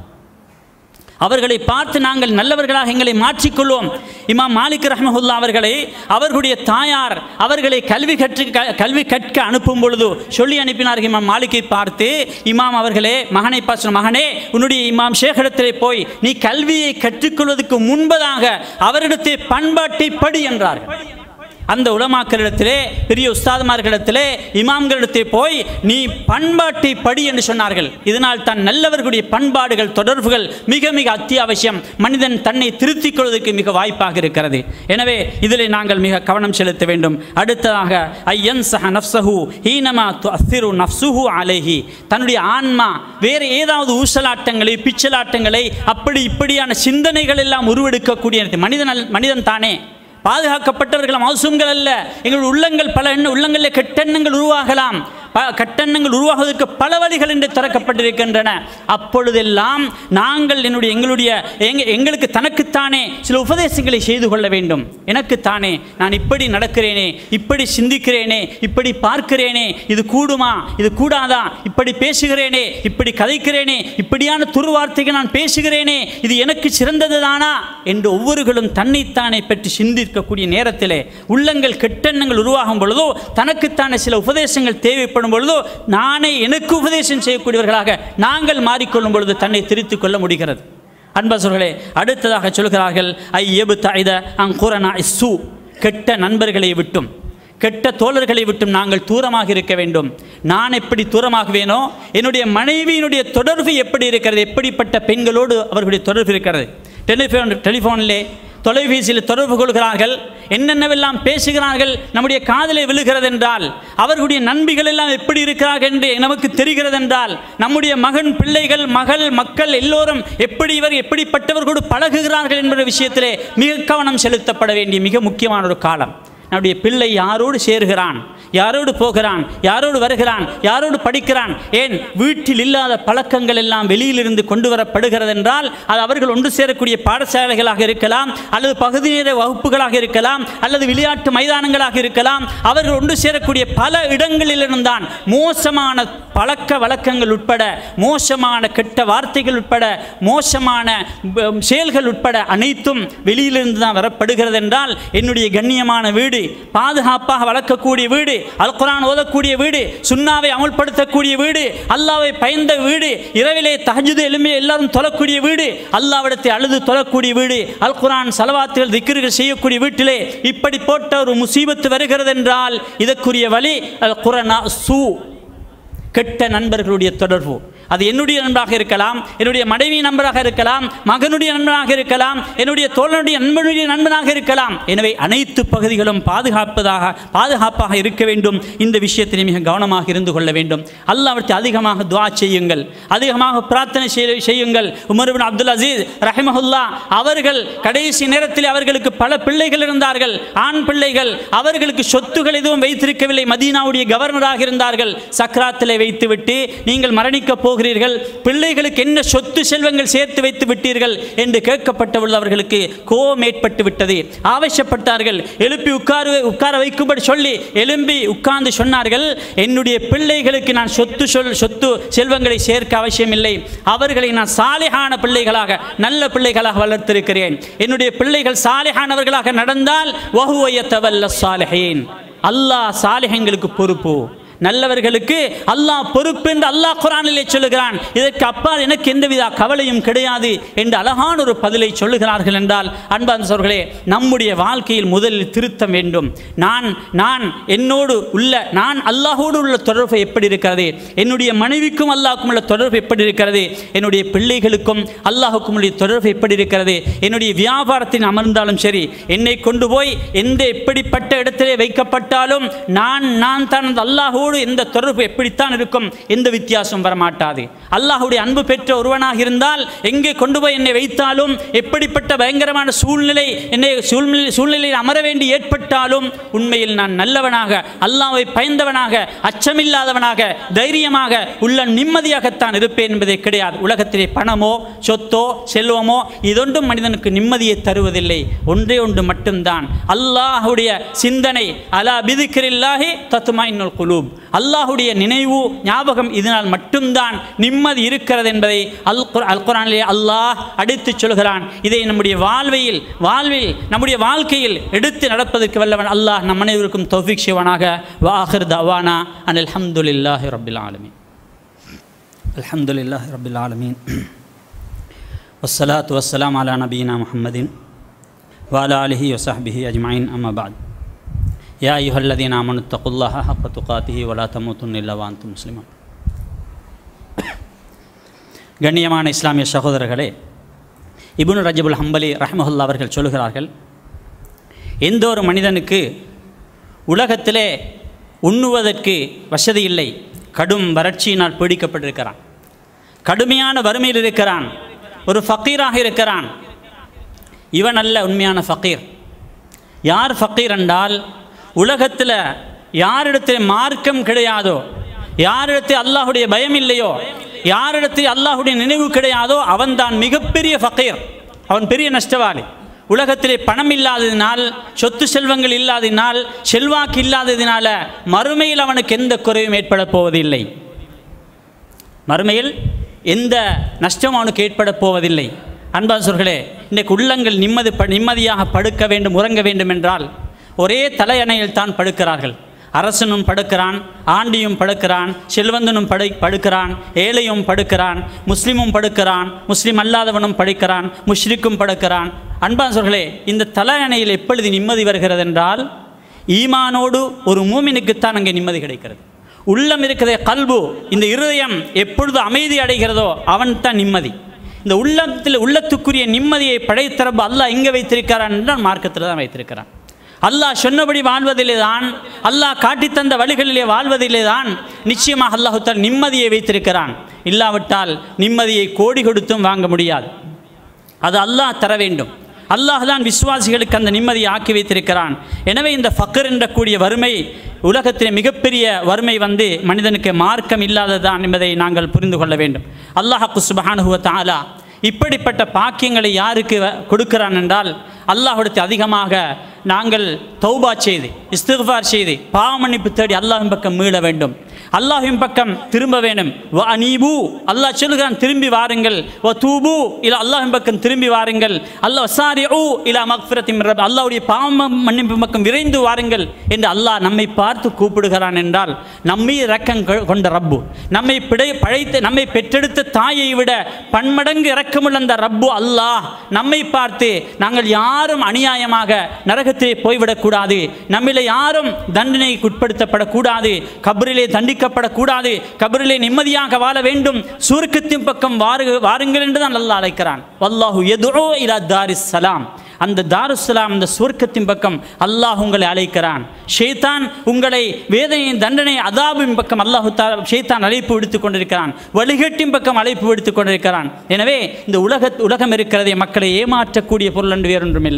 அவர்களை பார்த்து நாங்கள் நல்லவர்களாக எங்களை மாற்றிக்கொள்வோம் இமாம் மாலிக் ரஹ்மஹுல்லா அவர்களை அவர்களுடைய தாயார் அவர்களை கல்வி கற்று க- கல்வி கற்க அனுப்பும் பொழுது சொல்லி அனுப்பினார்கள் இமாம் மாலிக்கை பார்த்து இமாம் அவர்களே மகனை பாசன மகனே உன்னுடைய இமாம் ஷேഖிடத்திலே போய் நீ கல்வியை கற்றுக்கொள்வதற்கு முன்பதாக அவரிடத்தை பண்பாட்டை படி என்றார்கள் அந்த உலமாக்களிடத்திலே பெரிய உஸ்தாதுமார்களிடத்திலே இமாம்களிடத்தே போய் நீ பண்பாட்டை படி என்று சொன்னார்கள் இதனால் தான் நல்லவர்களுடைய பண்பாடுகள் தொடர்புகள் மிக மிக அத்தியாவசியம் மனிதன் தன்னை திருத்திக் கொள்வதற்கு மிக வாய்ப்பாக இருக்கிறது எனவே இதில் நாங்கள் மிக கவனம் செலுத்த வேண்டும் அடுத்ததாக ஐயன் சஹ நப்சஹு ஹீனமா துஅஸ்ஸிரு நஃப்சுஹு அலைஹி தன்னுடைய ஆன்மா வேறு ஏதாவது ஊசலாட்டங்களை பிச்சலாட்டங்களை அப்படி இப்படியான சிந்தனைகள் எல்லாம் உருவெடுக்கக்கூடிய மனிதன் அல்ல- மனிதன் தானே பாதுகாக்கப்பட்டவர்கள் மௌசூம்கள் அல்ல எங்கள் உள்ளங்கள் பல எண்ண உள்ளங்களில் கெட்டெண்ணங்கள் உருவாகலாம் ப கட்டெண்ணங்கள் உருவாகுவதற்கு பல வழிகள் என்று திறக்கப்பட்டிருக்கின்றன அப்பொழுதெல்லாம் நாங்கள் என்னுடைய எங்களுடைய எங்க எங்களுக்கு தனக்குத்தானே சில உபதேசங்களை செய்து கொள்ள வேண்டும் எனக்குத்தானே நான் இப்படி நடக்கிறேனே இப்படி சிந்திக்கிறேனே இப்படி பார்க்கிறேனே இது கூடுமா இது கூடாதா இப்படி பேசுகிறேனே இப்படி கதைக்கிறேனே இப்படியான துருவார்த்தைகள் நான் பேசுகிறேனே இது எனக்கு சிறந்தது தானா என்று ஒவ்வொருகளும் தன்னைத்தானே பற்றி சிந்திக்கக்கூடிய நேரத்திலே உள்ளங்கள் கெட்டெண்ணங்கள் உருவாகும் பொழுதோ தனக்குத்தானே சில உபதேசங்கள் தேவைப்படும் பொழுதோ நானே எனக்கு உபதேசம் செய்யக்கூடியவர்களாக நாங்கள் மாறிக்கொள்ளும் பொழுது தன்னை திருத்திக் கொள்ள முடிகிறது அன்பசர்களே அடுத்ததாக சொல்கிறார்கள் ஐ எபு தாய்த அங்குரனா இஸ்ஸு கெட்ட நண்பர்களை விட்டும் கெட்ட தோழர்களை விட்டும் நாங்கள் தூரமாக இருக்க வேண்டும் நான் எப்படி தூரமாகுவேனோ என்னுடைய மனைவியினுடைய தொடர்பு எப்படி இருக்கிறது எப்படிப்பட்ட பெண்களோடு அவர்களுடைய தொடர்பு இருக்கிறது டெலிஃபோன் டெலிஃபோனிலே தொலைபேசியில் தொடர்பு கொள்கிறார்கள் என்னென்னவெல்லாம் பேசுகிறார்கள் நம்முடைய காதிலே விழுகிறது என்றால் அவர்களுடைய நண்பிகள் எல்லாம் எப்படி இருக்கிறார்கள் என்று நமக்கு தெரிகிறது என்றால் நம்முடைய மகன் பிள்ளைகள் மகள் மக்கள் எல்லோரும் எப்படி இவர் எப்படிப்பட்டவர்களோடு பழகுகிறார்கள் என்ற விஷயத்திலே மிக கவனம் செலுத்தப்பட வேண்டிய மிக முக்கியமான ஒரு காலம் நம்முடைய பிள்ளை யாரோடு சேர்கிறான் யாரோடு போகிறான் யாரோடு வருகிறான் யாரோடு படிக்கிறான் ஏன் வீட்டில் இல்லாத பழக்கங்கள் எல்லாம் வெளியிலிருந்து கொண்டு வரப்படுகிறது என்றால் அது அவர்கள் ஒன்று சேரக்கூடிய பாடசாலைகளாக இருக்கலாம் அல்லது பகுதி நேர வகுப்புகளாக இருக்கலாம் அல்லது விளையாட்டு மைதானங்களாக இருக்கலாம் அவர்கள் ஒன்று சேரக்கூடிய பல இடங்களிலிருந்தான் மோசமான பழக்க வழக்கங்கள் உட்பட மோசமான கெட்ட வார்த்தைகள் உட்பட மோசமான ப- செயல்கள் உட்பட அனைத்தும் வெளியிலிருந்து தான் வரப்படுகிறது என்றால் என்னுடைய கண்ணியமான வீடு பாதுகாப்பாக வளர்க்கக்கூடிய வீடு அல் குர்ஆன் ஓதக்கூடிய வீடு சுன்னாவை அமுல்படுத்தக்கூடிய வீடு அல்லாவை பயந்த வீடு இரவிலே தஹஜுது எலும்பி எல்லாரும் தொழக்கூடிய வீடு அல்லாவிடத்தை அழுது தொழக்கூடிய வீடு அல் குர்ஆன் சலவாத்துகள் திக்ருகள் செய்யக்கூடிய வீட்டிலே இப்படி போட்ட ஒரு முசீபத்து வருகிறது என்றால் இதற்குரிய வழி அல் குர்ஆனா சூ கெட்ட நண்பர்களுடைய தொடர்பு அது என்னுடைய நண்பராக இருக்கலாம் என்னுடைய மனைவி நண்பராக இருக்கலாம் மகனுடைய நண்பனாக இருக்கலாம் என்னுடைய தோழனுடைய நண்பனுடைய நண்பனாக இருக்கலாம் எனவே அனைத்து பகுதிகளும் பாதுகாப்பதாக பாதுகாப்பாக இருக்க வேண்டும் இந்த விஷயத்தில் மிக கவனமாக இருந்து கொள்ள வேண்டும் அல்லாவிற்கு அதிகமாக துஆ செய்யுங்கள் அதிகமாக பிரார்த்தனை செய்ய- செய்யுங்கள் உமர் பின் அப்துல் அசீஸ் ரஹிமஹுல்லா அவர்கள் கடைசி நேரத்தில் அவர்களுக்கு பல பிள்ளைகள் இருந்தார்கள் ஆண் பிள்ளைகள் அவர்களுக்கு சொத்துகள் எதுவும் வைத்திருக்கவில்லை மதீனாவுடைய கவர்னராக இருந்தார்கள் சக்ராத்திலே வைத்துவிட்டு நீங்கள் மரணிக்கப் போகிறீர்கள் போகிறீர்கள் பிள்ளைகளுக்கு என்ன சொத்து செல்வங்கள் சேர்த்து வைத்து விட்டீர்கள் என்று கேட்கப்பட்டவர்கள் அவர்களுக்கு கோபம் ஏற்பட்டு விட்டது ஆவேசப்பட்டார்கள் எழுப்பி உட்கார உட்கார வைக்கும்படி சொல்லி எழும்பி உட்கார்ந்து சொன்னார்கள் என்னுடைய பிள்ளைகளுக்கு நான் சொத்து சொல் சொத்து செல்வங்களை சேர்க்க அவசியமில்லை அவர்களை நான் சாலிகான பிள்ளைகளாக நல்ல பிள்ளைகளாக வளர்த்திருக்கிறேன் என்னுடைய பிள்ளைகள் சாலிகானவர்களாக நடந்தால் வகுவயத்தவல்ல சாலிஹீன் அல்லாஹ் சாலிஹங்களுக்கு பொறுப்பு நல்லவர்களுக்கு அல்லாஹ் பொறுப்பு என்று அல்லாஹ் குரானிலே சொல்லுகிறான் இதற்கு அப்பால் எனக்கு எந்தவித கவலையும் கிடையாது என்று அழகான ஒரு பதிலை சொல்லுகிறார்கள் என்றால் அன்பார்ந்த சோர்களே நம்முடைய வாழ்க்கையில் முதலில் திருத்தம் வேண்டும் நான் நான் என்னோடு உள்ள நான் அல்லாஹோடு உள்ள தொடர்பு எப்படி இருக்கிறது என்னுடைய மனைவிக்கும் அல்லாஹ்க்கும் உள்ள தொடர்பு எப்படி இருக்கிறது என்னுடைய பிள்ளைகளுக்கும் அல்லாஹுக்கும் உள்ள தொடர்பு எப்படி இருக்கிறது என்னுடைய வியாபாரத்தில் அமர்ந்தாலும் சரி என்னை கொண்டு போய் எந்த எப்படிப்பட்ட இடத்திலே வைக்கப்பட்டாலும் நான் நான் தான் அந்த அல்லாஹோடு எந்த தொடர்பு எப்படித்தான் இருக்கும் எந்த வித்தியாசம் வரமாட்டாது அல்லாஹுடைய அன்பு பெற்ற ஒருவனாக இருந்தால் எங்கே கொண்டு போய் என்னை வைத்தாலும் எப்படிப்பட்ட பயங்கரமான சூழ்நிலை என்னை சூழ்நிலை சூழ்நிலையில் அமர வேண்டி ஏற்பட்டாலும் உண்மையில் நான் நல்லவனாக அல்லாஹ்வை பயந்தவனாக அச்சமில்லாதவனாக தைரியமாக உள்ள நிம்மதியாகத்தான் இருப்பேன் என்பதே கிடையாது உலகத்திலே பணமோ சொத்தோ செல்வமோ இதொன்றும் மனிதனுக்கு நிம்மதியை தருவதில்லை ஒன்றே ஒன்று மட்டும்தான் அல்லாஹுடைய சிந்தனை அலா பிதிக்கிறில்லாஹி தத்துமா இன்னொரு குலூப் அல்லாஹுடைய நினைவு ஞாபகம் இதனால் மட்டும்தான் நிம்மதி இருக்கிறது என்பதை அல் குர் அல் குரானிலே அல்லாஹ் அடித்துச் சொல்கிறான் இதை நம்முடைய வாழ்வையில் வாழ்வில் நம்முடைய வாழ்க்கையில் எடுத்து நடப்பதற்கு வல்லவன் அல்லாஹ் நம் அனைவருக்கும் தௌஃபிக் சிவனாக வாஹிர் தவானா அன் அல்ஹம்துலில்லாஹி ரபில் ஆலமீன் அல்ஹம்துலில்லாஹி ரபில் ஆலமீன் والصلاة والسلام على نبينا محمد وعلى آله وصحبه أجمعين أما بعد يا أيها الذين آمنوا اتقوا الله حق تقاته ولا تموتن إلا وأنتم مسلمون கண்ணியமான இஸ்லாமிய சகோதரர்களே இப்னு ரஜபுல் ஹம்பலி ரஹ்மஹுல்லா அவர்கள் சொல்லுகிறார்கள் எந்த ஒரு மனிதனுக்கு உலகத்திலே உண்ணுவதற்கு வசதி இல்லை கடும் வறட்சியினால் பீடிக்கப்பட்டிருக்கிறான் கடுமையான வறுமையில் இருக்கிறான் ஒரு ஃபக்கீராக இருக்கிறான் இவன் அல்ல உண்மையான ஃபக்கீர் யார் ஃபக்கீர் என்றால் உலகத்தில் யாரிடத்தில் மார்க்கம் கிடையாதோ யாரிடத்தில் அல்லாஹுடைய பயம் இல்லையோ யாரிடத்தில் அல்லாஹுடைய நினைவு கிடையாதோ அவன்தான் மிகப்பெரிய ஃபக்கீர் அவன் பெரிய நஷ்டவாளி உலகத்திலே பணம் இல்லாததினால் சொத்து செல்வங்கள் இல்லாததினால் செல்வாக்கு இல்லாததினால மறுமையில் அவனுக்கு எந்த குறையும் ஏற்பட போவதில்லை மறுமையில் எந்த நஷ்டம் அவனுக்கு ஏற்பட போவதில்லை அன்பாசர்களே இன்றைக்கு உள்ளங்கள் நிம்மதி ப நிம்மதியாக படுக்க வேண்டும் உறங்க வேண்டும் என்றால் ஒரே தலையணையில் தான் படுக்கிறார்கள் அரசனும் படுக்கிறான் ஆண்டியும் படுக்கிறான் செல்வந்தனும் படு படுக்கிறான் ஏழையும் படுக்கிறான் முஸ்லீமும் படுக்கிறான் முஸ்லீம் அல்லாதவனும் படுக்கிறான் முஷ்ரிக்கும் படுக்கிறான் அன்பாசர்களே இந்த தலையணையில் எப்பொழுது நிம்மதி வருகிறது என்றால் ஈமானோடு ஒரு மூமினுக்குத்தான் அங்கே நிம்மதி கிடைக்கிறது உள்ளம் இருக்கிற கல்பு இந்த இருதயம் எப்பொழுது அமைதி அடைகிறதோ அவன் தான் நிம்மதி இந்த உள்ளத்தில் உள்ளத்துக்குரிய நிம்மதியை படைத்தரப்பு அல்லாஹ் எங்கே வைத்திருக்கிறான் என்றால் மார்க்கத்தில் தான் வைத்திருக்கிறான் அல்லாஹ் சொன்னபடி வாழ்வதிலே தான் அல்லாஹ் காட்டித்தந்த வழிகளிலே வாழ்வதிலே தான் நிச்சயமாக அல்லாஹுத்தால் நிம்மதியை வைத்திருக்கிறான் இல்லாவிட்டால் நிம்மதியை கோடி கொடுத்தும் வாங்க முடியாது அது அல்லாஹ் தர வேண்டும் அல்லாஹ் தான் விசுவாசிகளுக்கு அந்த நிம்மதியை ஆக்கி வைத்திருக்கிறான் எனவே இந்த ஃபக்கர் என்ற கூடிய வறுமை உலகத்தில் மிகப்பெரிய வறுமை வந்து மனிதனுக்கு மார்க்கம் இல்லாததான் என்பதை நாங்கள் புரிந்து கொள்ள வேண்டும் அல்லாஹு சுபஹானுவ தாலா இப்படிப்பட்ட பாக்கியங்களை யாருக்கு கொடுக்கிறான் என்றால் அல்லாஹுடத்து அதிகமாக நாங்கள் தௌபா செய்து இஸ்திஃபார் செய்து பாவமன்னிப்பு தேடி அல்லாஹின் பக்கம் மீள வேண்டும் அல்லாஹின் பக்கம் திரும்ப வேண்டும் வ அனீபு அல்லாஹ் சொல்லுகிறான் திரும்பி வாருங்கள் வ தூபு இல்ல அல்லாஹின் பக்கம் திரும்பி வாருங்கள் அல்லாஹ் சாரி ஊ இல்லா மக்ஃபிரத்தின் ரப் அல்லாஹ்வுடைய பாவம் மன்னிப்பு பக்கம் விரைந்து வாருங்கள் என்று அல்லாஹ் நம்மை பார்த்து கூப்பிடுகிறான் என்றால் நம்மை இரக்கம் கொண்ட ரப்பு நம்மை பிழை பழைத்து நம்மை பெற்றெடுத்த தாயை விட பன்மடங்கு இரக்கமுள்ள அந்த ரப்பு அல்லாஹ் நம்மை பார்த்து நாங்கள் யாரும் அநியாயமாக நரகத்திலே போய்விடக்கூடாது நம்மிலே யாரும் தண்டனைக்கு உட்படுத்தப்படக்கூடாது கபரிலே தண்டிக்கப்படக்கூடாது கபரிலே நிம்மதியாக வாழ வேண்டும் சுருக்கத்தின் பக்கம் வாரு வாருங்கள் என்று தான் அல்லாஹ் அழைக்கிறான் வல்லாஹு எதுரோ இலா தாரிஸ் சலாம் அந்த தாருஸ்லாம் அந்த சுவர்க்கத்தின் பக்கம் அல்லாஹ் உங்களை அழைக்கிறான் ஷேத்தான் உங்களை வேதனையின் தண்டனை அதாபின் பக்கம் அல்லாஹு தா ஷேத்தான் அழைப்பு விடுத்துக் கொண்டிருக்கிறான் வழிகட்டின் பக்கம் அழைப்பு விடுத்துக் கொண்டிருக்கிறான் எனவே இந்த உலக உலகம் இருக்கிறதே மக்களை ஏமாற்றக்கூடிய பொருள் என்று வேறொன்றும் இல்லை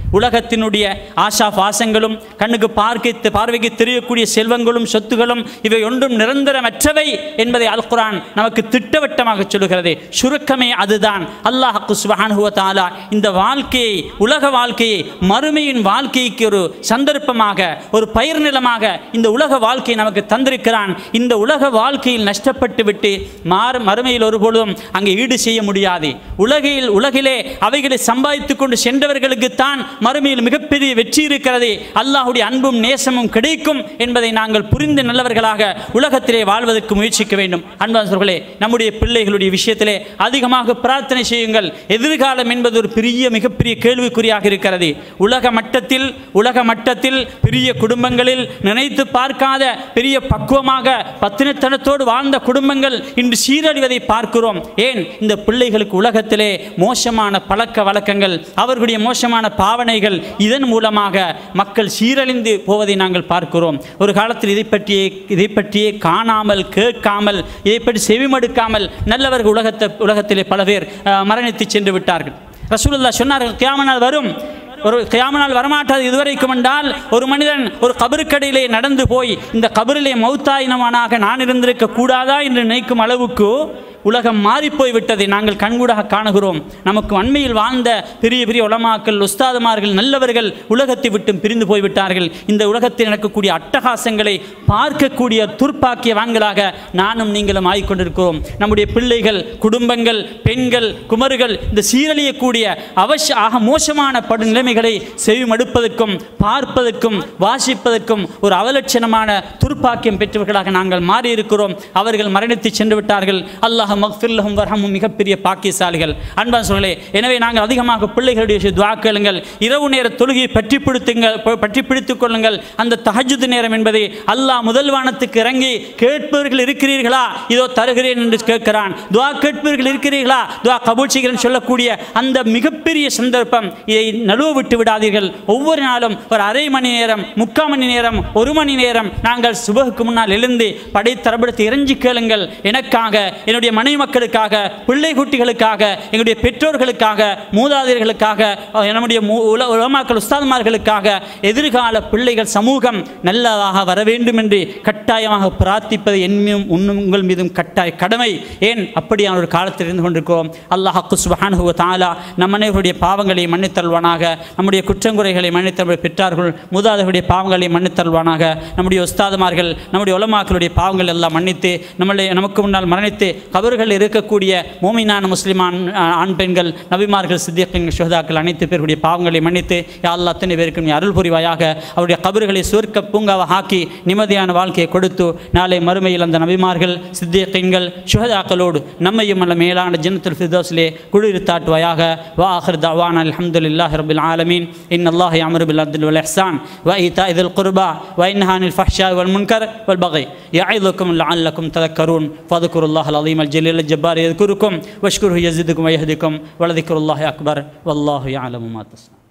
உலகத்தினுடைய ஆசா பாசங்களும் கண்ணுக்கு பார்க்க பார்வைக்கு தெரியக்கூடிய செல்வங்களும் சொத்துகளும் இவை ஒன்றும் நிரந்தரமற்றவை என்பதை அல் குர்ஆன் நமக்கு திட்டவட்டமாக சொல்லுகிறது சுருக்கமே அதுதான் அல்லாஹ் சுப்ஹானஹு வ தஆலா இந்த வாழ்க்கையை உலக வாழ்க்கையை மறுமையின் வாழ்க்கைக்கு ஒரு சந்தர்ப்பமாக ஒரு பயிர் நிலமாக இந்த உலக வாழ்க்கையை நமக்கு தந்திருக்கிறான் இந்த உலக வாழ்க்கையில் நஷ்டப்பட்டு விட்டு மாறு மறுமையில் ஒருபொழுதும் அங்கே ஈடு செய்ய முடியாது உலகில் உலகிலே அவைகளை சம்பாதித்துக் கொண்டு சென்றவர்களுக்குத்தான் மறுமையில் மிகப்பெரிய வெற்றி இருக்கிறது அல்லாஹுடைய அன்பும் நேசமும் கிடைக்கும் என்பதை நாங்கள் புரிந்து நல்லவர்களாக உலகத்திலே வாழ்வதற்கு முயற்சிக்க வேண்டும் அன்பாசர்களே நம்முடைய பிள்ளைகளுடைய விஷயத்திலே அதிகமாக பிரார்த்தனை செய்யுங்கள் எதிர்காலம் என்பது ஒரு பெரிய மிகப்பெரிய கேள்விக்குறியாக இருக்கிறது உலக மட்டத்தில் உலக மட்டத்தில் பெரிய குடும்பங்களில் நினைத்து பார்க்காத பெரிய பக்குவமாக பத்தினத்தனத்தோடு வாழ்ந்த குடும்பங்கள் இன்று சீரழிவதை பார்க்கிறோம் ஏன் இந்த பிள்ளைகளுக்கு உலகத்திலே மோசமான பழக்க வழக்கங்கள் அவர்களுடைய மோசமான பாவனைகள் இதன் மூலமாக மக்கள் சீரழிந்து போவதை நாங்கள் பார்க்கிறோம் ஒரு காலத்தில் இதை பற்றியே இதை பற்றியே காணாமல் கேட்காமல் இதை பற்றி செவிமடுக்காமல் நல்லவர்கள் உலகத்தை உலகத்திலே பல பேர் அஹ், மரணித்து சென்று விட்டார்கள் ரசூலுல்லா சொன்னார்கள் கியாமனால் வரும் ஒரு கியாமனால் வரமாட்டாது இதுவரைக்கும் என்றால் ஒரு மனிதன் ஒரு கபருக்கடையிலே நடந்து போய் இந்த கபரிலே மௌத்தாயினவனாக நான் இருந்திருக்க கூடாதா என்று நினைக்கும் அளவுக்கு உலகம் மாறிப்போய் விட்டதை நாங்கள் கண்கூடாக காணுகிறோம் நமக்கு அண்மையில் வாழ்ந்த பெரிய பெரிய உலமாக்கள் உஸ்தாதுமார்கள் நல்லவர்கள் உலகத்தை விட்டும் பிரிந்து போய்விட்டார்கள் இந்த உலகத்தில் நடக்கக்கூடிய அட்டகாசங்களை பார்க்கக்கூடிய துர்ப்பாக்கியவான்களாக நானும் நீங்களும் ஆகிக்கொண்டிருக்கிறோம் நம்முடைய பிள்ளைகள் குடும்பங்கள் பெண்கள் குமர்கள் இந்த சீரழியக்கூடிய அவசிய ஆக மோசமான படு நிலைமைகளை செவிமடுப்பதற்கும் பார்ப்பதற்கும் வாசிப்பதற்கும் ஒரு அவலட்சணமான துர்ப்பாக்கியம் பெற்றவர்களாக நாங்கள் மாறியிருக்கிறோம் அவர்கள் மரணித்து சென்று விட்டார்கள் அல்லாஹ் மக்ஃபில்லஹும் வர்ஹமும் மிகப்பெரிய பாக்கியசாலிகள் அன்பான் சொல்லலே எனவே நாங்கள் அதிகமாக பிள்ளைகளுடைய துவா கேளுங்கள் இரவு நேர தொழுகையை பற்றி பிடித்துங்கள் பற்றி பிடித்துக் கொள்ளுங்கள் அந்த தஹஜுத் நேரம் என்பதை அல்லாஹ் முதல் வானத்துக்கு இறங்கி கேட்பவர்கள் இருக்கிறீர்களா இதோ தருகிறேன் என்று கேட்கிறான் துவா கேட்பவர்கள் இருக்கிறீர்களா துவா கபூல் செய்கிறேன் சொல்லக்கூடிய அந்த மிகப்பெரிய சந்தர்ப்பம் இதை நழுவ விட்டு விடாதீர்கள் ஒவ்வொரு நாளும் ஒரு அரை மணி நேரம் முக்கால் மணி நேரம் ஒரு மணி நேரம் நாங்கள் சுபகுக்கு முன்னால் எழுந்து படைத்தரப்படுத்தி இறைஞ்சி கேளுங்கள் எனக்காக என்னுடைய மனைவி மக்களுக்காக பிள்ளை குட்டிகளுக்காக எங்களுடைய பெற்றோர்களுக்காக மூதாதையர்களுக்காக அஹ், நம்முடைய மூ- உல- உலமாக்கள் உஸ்தாதுமார்களுக்காக எதிர்கால பிள்ளைகள் சமூகம் நல்லதாக வர வேண்டும் என்று கட்டாயமாக பிரார்த்திப்பது என் மீதும் உன்னும் உங்கள் மீதும் கட்டாய கடமை ஏன் அப்படியான ஒரு காலத்தில் இருந்து கொண்டிருக்கிறோம் அல்லாஹ் சுபஹானஹு வ தஆலா நம் அனைவருடைய பாவங்களை மன்னித்தல்வானாக நம்முடைய குற்றங்குறைகளை மன்னித்தல் பெற்றார்கள் மூதாதையருடைய பாவங்களை மன்னித்தல்வானாக நம்முடைய உஸ்தாதுமார்கள் நம்முடைய உலமாக்களுடைய பாவங்கள் எல்லாம் மன்னித்து நம்முடைய நமக்கு முன்னால் மரணித்து கபர்கள் இருக்கக்கூடிய மோமினான முஸ்லிமான் ஆ- ஆண் பெண்கள் நபிமார்கள் சித்தியங்கள் சுகதாக்கள் அனைத்து பேருடைய பாவங்களை மன்னித்து யா அல்லாஹ் அத்தனை பேருக்கும் நீ அருள் புரிவாயாக அவருடைய கபர்களை சுவர்க்க பூங்காவை ஆக்கி நிம்மதியான வாழ்க்கையை கொடுத்து நாளை மறுமையில் அந்த நபிமார்கள் சித்தியங்கள் சுகதாக்களோடு நம்மையும் அல்ல மேலான ஜன்னத்துல் ஃபிர்தௌஸ்லே குளிர்த்தாட்டுவாயாக வா ஆஹிர் தவான் அல்ஹம்துலில்லாஹி ரபில் ஆலமீன் இன் அல்லாஹ் يأمر بالعدل والإحسان وإيتاء ذي القربى وينهى عن الفحشاء والمنكر والبغي يعظكم لعلكم تذكرون فاذكروا الله العظيم الجليل الجبار يذكركم واشكره يزدكم ويهدكم ولذكر الله أكبر والله يعلم ما تصنعون